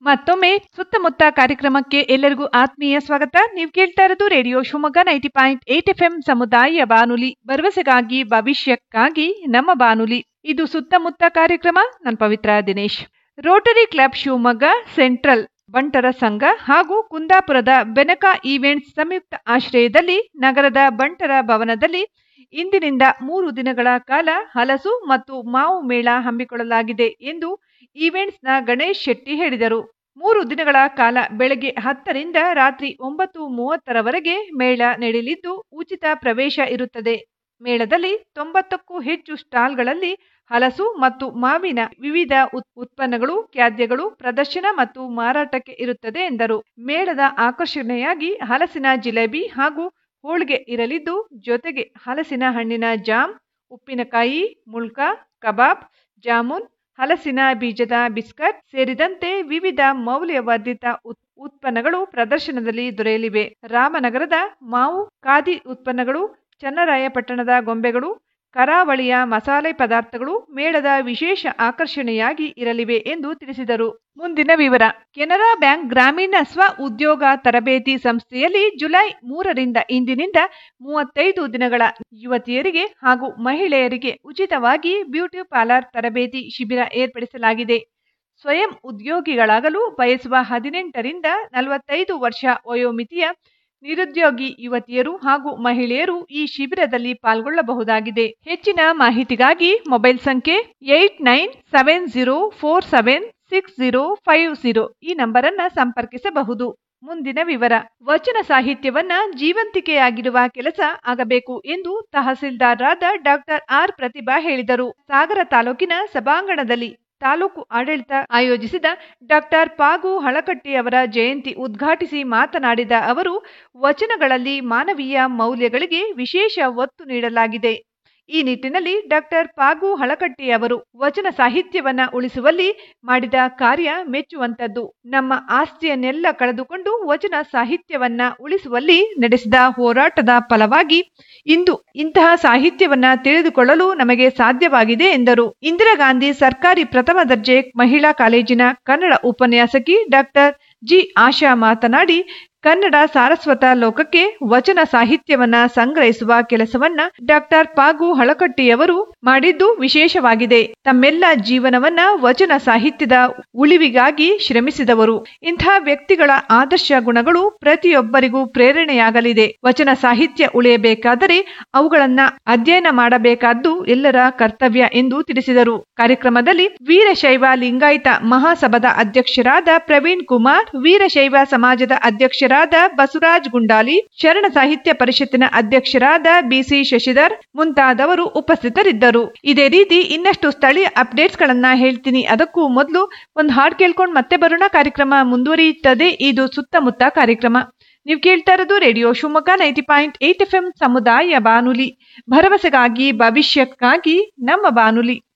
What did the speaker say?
ಮತ್ತೊಮ್ಮೆ ಸುತ್ತಮುತ್ತ ಕಾರ್ಯಕ್ರಮಕ್ಕೆ ಎಲ್ಲರಿಗೂ ಆತ್ಮೀಯ ಸ್ವಾಗತ ನೀವು ಕೇಳ್ತಾ ಇರೋದು radio Shivamogga ninety point eight F M ಸಮುದಾಯ ಬಾನುಲಿ ಭರವಸೆಗಾಗಿ ಭವಿಷ್ಯಕ್ಕಾಗಿ ನಮ್ಮ ಬಾನುಲಿ ಇದು ಸುತ್ತಮುತ್ತ ಕಾರ್ಯಕ್ರಮ ನಾನು Pavitra Dinesh Rotary Club Shivamogga Central ಬಂಟರ ಸಂಘ ಹಾಗೂ ಕುಂದಾಪುರದ ಬೆನಕ ಈವೆಂಟ್ಸ್ ಸಂಯುಕ್ತ ಆಶ್ರಯದಲ್ಲಿ ನಗರದ ಬಂಟರ ಭವನದಲ್ಲಿ ಇಂದಿನಿಂದ ಮೂರು ದಿನಗಳ ಕಾಲ ಹಲಸು ಮತ್ತು ಮಾವು ಮೇಳ ಹಮ್ಮಿಕೊಳ್ಳಲಾಗಿದೆ ಎಂದು ಈವೆಂಟ್ಸ್ನ ಗಣೇಶ್ ಶೆಟ್ಟಿ ಹೇಳಿದರು ಮೂರು ದಿನಗಳ ಕಾಲ ಬೆಳಗ್ಗೆ ಹತ್ತರಿಂದ ರಾತ್ರಿ ಒಂಬತ್ತು ಮೂವತ್ತರವರೆಗೆ ಮೇಳ ನಡೆಯಲಿದ್ದು ಉಚಿತ ಪ್ರವೇಶ ಇರುತ್ತದೆ ಮೇಳದಲ್ಲಿ ತೊಂಬತ್ತಕ್ಕೂ ಹೆಚ್ಚು ಸ್ಟಾಲ್ಗಳಲ್ಲಿ ಹಲಸು ಮತ್ತು ಮಾವಿನ ವಿವಿಧ ಉತ್- ಉತ್ಪನ್ನಗಳು ಖಾದ್ಯಗಳು ಪ್ರದರ್ಶನ ಮತ್ತು ಮಾರಾಟಕ್ಕೆ ಇರುತ್ತದೆ ಎಂದರು ಮೇಳದ ಆಕರ್ಷಣೆಯಾಗಿ ಹಲಸಿನ ಜಿಲೇಬಿ ಹಾಗೂ ಹೋಳಿಗೆ ಇರಲಿದ್ದು ಜೊತೆಗೆ ಹಲಸಿನ ಹಣ್ಣಿನ ಜಾಮ್ ಉಪ್ಪಿನಕಾಯಿ ಮುಳ್ಕ ಕಬಾಬ್ ಜಾಮೂನ್ ಹಲಸಿನ ಬೀಜದ ಬಿಸ್ಕಟ್ ಸೇರಿದಂತೆ ವಿವಿಧ ಮೌಲ್ಯವರ್ಧಿತ ಉತ್- ಉತ್ಪನ್ನಗಳು ಪ್ರದರ್ಶನದಲ್ಲಿ ದೊರೆಯಲಿವೆ ರಾಮನಗರದ ಮಾವು ಖಾದಿ ಉತ್ಪನ್ನಗಳು ಚನ್ನರಾಯಪಟ್ಟಣದ ಗೊಂಬೆಗಳು ಕರಾವಳಿಯ ಮಸಾಲೆ ಪದಾರ್ಥಗಳು ಮೇಳದ ವಿಶೇಷ ಆಕರ್ಷಣೆಯಾಗಿ ಇರಲಿವೆ ಎಂದು ತಿಳಿಸಿದರು ಮುಂದಿನ ವಿವರ ಕೆನರಾ ಬ್ಯಾಂಕ್ ಗ್ರಾಮೀಣ ಸ್ವ ಉದ್ಯೋಗ ತರಬೇತಿ ಸಂಸ್ಥೆಯಲ್ಲಿ ಜುಲೈ ಮೂರರಿಂದ ಇಂದಿನಿಂದ ಮೂವತ್ತೈದು ದಿನಗಳ ಯುವತಿಯರಿಗೆ ಹಾಗೂ ಮಹಿಳೆಯರಿಗೆ ಉಚಿತವಾಗಿ ಬ್ಯೂಟಿ ಪಾರ್ಲರ್ ತರಬೇತಿ ಶಿಬಿರ ಏರ್ಪಡಿಸಲಾಗಿದೆ ಸ್ವಯಂ ಉದ್ಯೋಗಿಗಳಾಗಲು ಬಯಸುವ ಹದಿನೆಂಟರಿಂದ ನಲವತ್ತೈದು ವರ್ಷ ವಯೋಮಿತಿಯ ನಿರುದ್ಯೋಗಿ ಯುವತಿಯರು ಹಾಗೂ ಮಹಿಳೆಯರು ಈ ಶಿಬಿರದಲ್ಲಿ ಪಾಲ್ಗೊಳ್ಳಬಹುದಾಗಿದೆ ಹೆಚ್ಚಿನ ಮಾಹಿತಿಗಾಗಿ ಮೊಬೈಲ್ ಸಂಖ್ಯೆ eight nine seven zero four seven six zero five zero ಈ ನಂಬರನ್ನ ಸಂಪರ್ಕಿಸಬಹುದು ಮುಂದಿನ ವಿವರ ವಚನ ಸಾಹಿತ್ಯವನ್ನ ಜೀವಂತಿಕೆಯಾಗಿಡುವ ಕೆಲಸ ಆಗಬೇಕು ಎಂದು ತಹಸೀಲ್ದಾರ್ರಾದ ಡಾಕ್ಟರ್ ಆರ್ ಪ್ರತಿಭಾ ಹೇಳಿದರು ಸಾಗರ ತಾಲೂಕಿನ ಸಭಾಂಗಣದಲ್ಲಿ ತಾಲೂಕು ಆಡಳಿತ ಆಯೋಜಿಸಿದ ಡಾಕ್ಟರ್ ಪಾಗು ಹಳಕಟ್ಟಿ ಅವರ ಜಯಂತಿ ಉದ್ಘಾಟಿಸಿ ಮಾತನಾಡಿದ ಅವರು ವಚನಗಳಲ್ಲಿ ಮಾನವೀಯ ಮೌಲ್ಯಗಳಿಗೆ ವಿಶೇಷ ಒತ್ತು ನೀಡಲಾಗಿದೆ ಈ ನಿಟ್ಟಿನಲ್ಲಿ ಡಾಕ್ಟರ್ ಪಾಗು ಹಳಕಟ್ಟಿ ಅವರು ವಚನ ಸಾಹಿತ್ಯವನ್ನ ಉಳಿಸುವಲ್ಲಿ ಮಾಡಿದ ಕಾರ್ಯ ಮೆಚ್ಚುವಂತದ್ದು ನಮ್ಮ ಆಸ್ತಿಯನ್ನೆಲ್ಲ ಕಳೆದುಕೊಂಡು ವಚನ ಸಾಹಿತ್ಯವನ್ನ ಉಳಿಸುವಲ್ಲಿ ನಡೆಸಿದ ಹೋರಾಟದ ಫಲವಾಗಿ ಇಂದು ಇಂತಹ ಸಾಹಿತ್ಯವನ್ನ ತಿಳಿದುಕೊಳ್ಳಲು ನಮಗೆ ಸಾಧ್ಯವಾಗಿದೆ ಎಂದರು ಇಂದಿರಾ ಗಾಂಧಿ ಸರ್ಕಾರಿ ಪ್ರಥಮ ದರ್ಜೆ ಮಹಿಳಾ ಕಾಲೇಜಿನ ಕನ್ನಡ ಉಪನ್ಯಾಸಕಿ ಡಾಕ್ಟರ್ ಜಿ ಆಶಾ ಮಾತನಾಡಿ ಕನ್ನಡ ಸಾರಸ್ವತ ಲೋಕಕ್ಕೆ ವಚನ ಸಾಹಿತ್ಯವನ್ನ ಸಂಗ್ರಹಿಸುವ ಕೆಲಸವನ್ನ ಡಾಕ್ಟರ್ ಪಾಗು ಹಳಕಟ್ಟಿಯವರು ಮಾಡಿದ್ದು ವಿಶೇಷವಾಗಿದೆ ತಮ್ಮೆಲ್ಲ ಜೀವನವನ್ನ ವಚನ ಸಾಹಿತ್ಯದ ಉಳಿವಿಗಾಗಿ ಶ್ರಮಿಸಿದವರು ಇಂಥ ವ್ಯಕ್ತಿಗಳ ಆದರ್ಶ ಗುಣಗಳು ಪ್ರತಿಯೊಬ್ಬರಿಗೂ ಪ್ರೇರಣೆಯಾಗಲಿದೆ ವಚನ ಸಾಹಿತ್ಯ ಉಳಿಯಬೇಕಾದರೆ ಅವುಗಳನ್ನ ಅಧ್ಯಯನ ಮಾಡಬೇಕಾದ್ದು ಎಲ್ಲರ ಕರ್ತವ್ಯ ಎಂದು ತಿಳಿಸಿದರು ಕಾರ್ಯಕ್ರಮದಲ್ಲಿ ವೀರಶೈವ ಲಿಂಗಾಯತ ಮಹಾಸಭಾದ ಅಧ್ಯಕ್ಷರಾದ ಪ್ರವೀಣ್ ಕುಮಾರ್ ವೀರಶೈವ ಸಮಾಜದ ಅಧ್ಯಕ್ಷರಾದ ಬಸವರಾಜ್ ಗುಂಡಾಲಿ ಶರಣ ಸಾಹಿತ್ಯ ಪರಿಷತ್ತಿನ ಅಧ್ಯಕ್ಷರಾದ ಬಿಸಿ ಶಶಿಧರ್ ಮುಂತಾದವರು ಉಪಸ್ಥಿತರಿದ್ದರು ಇದೇ ರೀತಿ ಇನ್ನಷ್ಟು ಸ್ಥಳೀಯ ಅಪ್ಡೇಟ್ಸ್ ಗಳನ್ನ ಹೇಳ್ತೀನಿ ಅದಕ್ಕೂ ಮೊದಲು ಒಂದು ಹಾಡ್ ಕೇಳ್ಕೊಂಡು ಮತ್ತೆ ಬರೋಣ ಕಾರ್ಯಕ್ರಮ ಮುಂದುವರಿಯುತ್ತದೆ ಇದು ಸುತ್ತಮುತ್ತ ಕಾರ್ಯಕ್ರಮ ನೀವು ಕೇಳ್ತಾ ಇರೋದು radio Shivamogga ninety point eight F M ಸಮುದಾಯ ಬಾನುಲಿ ಭರವಸೆಗಾಗಿ ಭವಿಷ್ಯಕ್ಕಾಗಿ ನಮ್ಮ ಬಾನುಲಿ